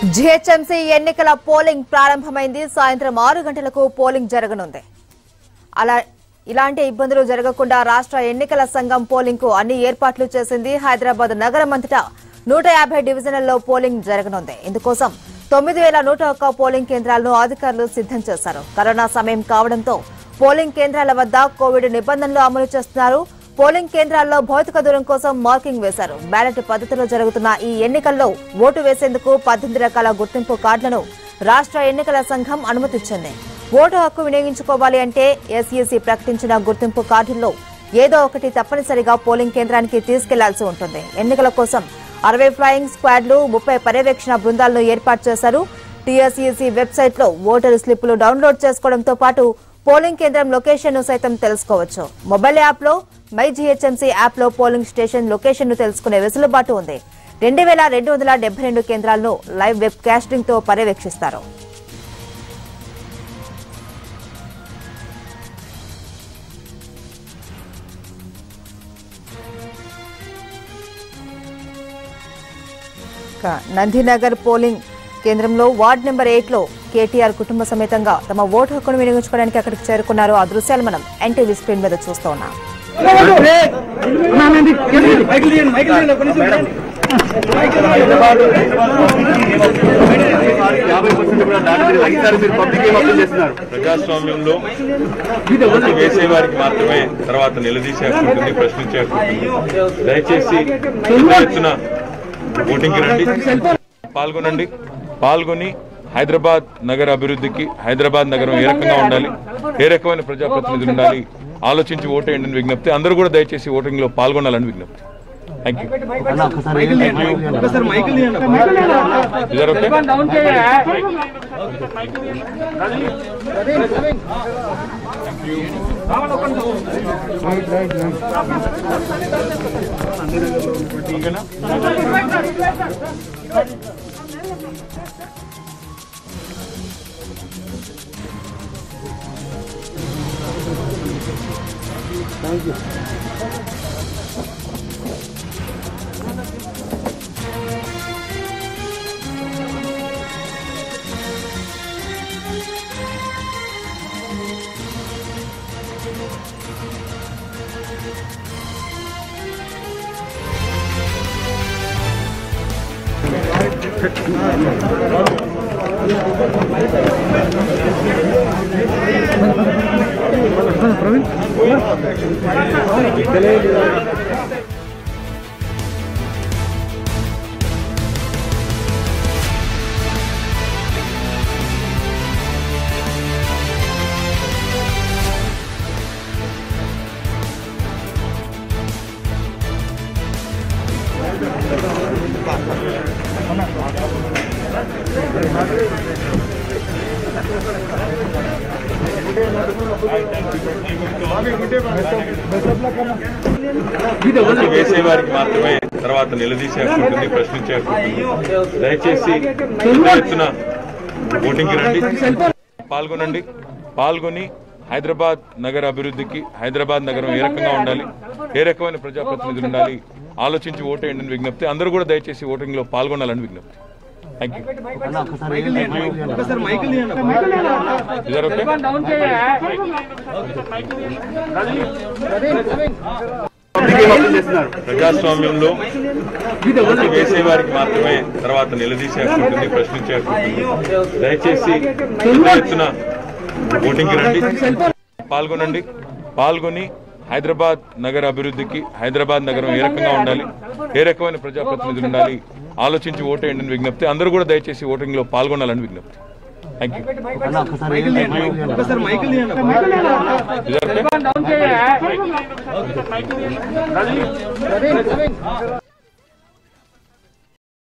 GHMC ఎన్నికల polling ప్రారంభమైంది సాయంత్రం ఆరు గంటలకు పోలింగ్ జరగనుంది అలా ఇలాంటి ఇబ్బందులు జరగకుండా రాష్ట్ర ఎన్నికల సంఘం పోలింగ్ కు అన్ని ఏర్పాట్లు చేసింది హైదరాబాద్ నగరం అంతటా నూట యాభై డివిజన్లలో పోలింగ్ జరగనుంది ఇందుకోసం తొమ్మిది వేల నూట ఒక్క పోలింగ్ కేంద్రాలను అధికారులు సిద్దం చేశారు కరోనా సమయం కావడంతో పోలింగ్ కేంద్రాల వద్ద కోవిడ్ నిబంధనలు అమలు చేస్తున్నారు పోలింగ్ కేంద్రాల్లో భౌతిక దూరం కోసం మార్కింగ్ వేశారు బ్యాలెట్ పద్ధతిలో జరుగుతున్న ఈ ఎన్నికల్లో ఓటు వేసేందుకు పద్దెనిమిది రకాల గుర్తింపు కార్డులను రాష్ట్ర ఎన్నికల సంఘం అనుమతిచ్చింది ఓటు హక్కు వినియోగించుకోవాలి అంటే ఎస్ఈసీ ప్రకటించిన గుర్తింపు కార్డుల్లో ఏదో ఒకటి తప్పనిసరిగా పోలింగ్ కేంద్రానికి తీసుకెళ్లాల్సి ఉంటుంది ఎన్నికల కోసం అరవై ఫ్లయింగ్ స్క్వాడ్లు ముప్పై పర్యవేక్షణ బృందాలను ఏర్పాటు చేశారు టీఎస్ఈసీ వెబ్సైట్ లో ఓటరు స్లిప్పులు డౌన్లోడ్ చేసుకోవడంతో పాటు పోలింగ్ కేంద్రం లొకేషన్ ను సైతం తెలుసుకోవచ్చు మొబైల్ యాప్ లో మై జీహెచ్ఎంసీ యాప్ లో పోలింగ్ స్టేషన్ లొకేషన్ ను తెలుసుకునే వెసులుబాటు ఉంది రెండు వేల రెండు వందల డెబ్బై రెండు కేంద్రాలను లైవ్ వెబ్ కాస్టింగ్ తో పర్యవేక్షిస్తారు ఇక నందినగర్ పోలింగ్ కేంద్రంలో వార్డ్ నెంబర్ ఎయిట్ లో కేటీఆర్ కుటుంబ సమేతంగా తమ ఓటు హక్కును వినియోగించుకోవడానికి అక్కడికి చేరుకున్నారు ఆ దృశ్యాలు మనం ఎన్టీవీ స్క్రీన్ మీద చూస్తూ ఉన్నాం యాభై పర్సెంట్ కూడా దాటి ఈసారి మీరు పబ్లిక్ ఏం అప్లై చేస్తున్నారు ప్రజాస్వామ్యంలో ఓటు వేసే వారికి మాత్రమే తర్వాత నిలదీసే హక్కు ఉంటుంది ప్రశ్నించే హక్కు ఉంటుంది దయచేసి పెద్ద ఎత్తున ఓటింగ్కి రండి పాల్గొనండి పాల్గొని హైదరాబాద్ నగర అభివృద్ధికి హైదరాబాద్ నగరం ఏ రకంగా ఉండాలి ఏ రకమైన ప్రజాప్రతినిధులు ఉండాలి ఆలోచించి ఓటేయండి అని విజ్ఞప్తి అందరూ కూడా దయచేసి ఓటింగ్ లో పాల్గొనాలని విజ్ఞప్తి థ్యాంక్ యూ ఇదర్ ఓకే ఓకేనా ఓటు వేసే వారికి మాత్రమే తర్వాత నిలదీసే హక్కు ఉంటుంది ప్రశ్నించే హక్కు ఉంటుంది దయచేసి పెద్ద ఎత్తున ఓటింగ్కి రండి పాల్గొనండి పాల్గొని హైదరాబాద్ నగర అభివృద్ధికి హైదరాబాద్ నగరం ఏ రకంగా ఉండాలి ఏ రకమైన ప్రజాప్రతినిధులు ఉండాలి ఆలోచించి ఓటేయండి అని విజ్ఞప్తి అందరూ కూడా దయచేసి ఓటింగ్ లో పాల్గొనాలని విజ్ఞప్తి థ్యాంక్ యూ ఇదర్ ఓకే పబ్లిక్ ఏం అప్లై చేస్తున్నారు ప్రజాస్వామ్యంలో ఓటు వేసే వారికి మాత్రమే తర్వాత నిలదీసే హక్కు ఉంటుంది ప్రశ్నించే హక్కు ఉంటుంది దయచేసి పెద్ద ఎత్తున ఓటింగ్కి రండి పాల్గొనండి పాల్గొని హైదరాబాద్ నగర అభివృద్ధికి హైదరాబాద్ నగరం ఏ రకంగా ఉండాలి ఏ రకమైన ప్రజాప్రతినిధులు ఉండాలి ఆలోచించి ఓటేయండి అని విజ్ఞప్తి అందరూ కూడా దయచేసి ఓటింగ్ లో పాల్గొనాలని విజ్ఞప్తి థ్యాంక్ యూ ఇదర్ ఓకే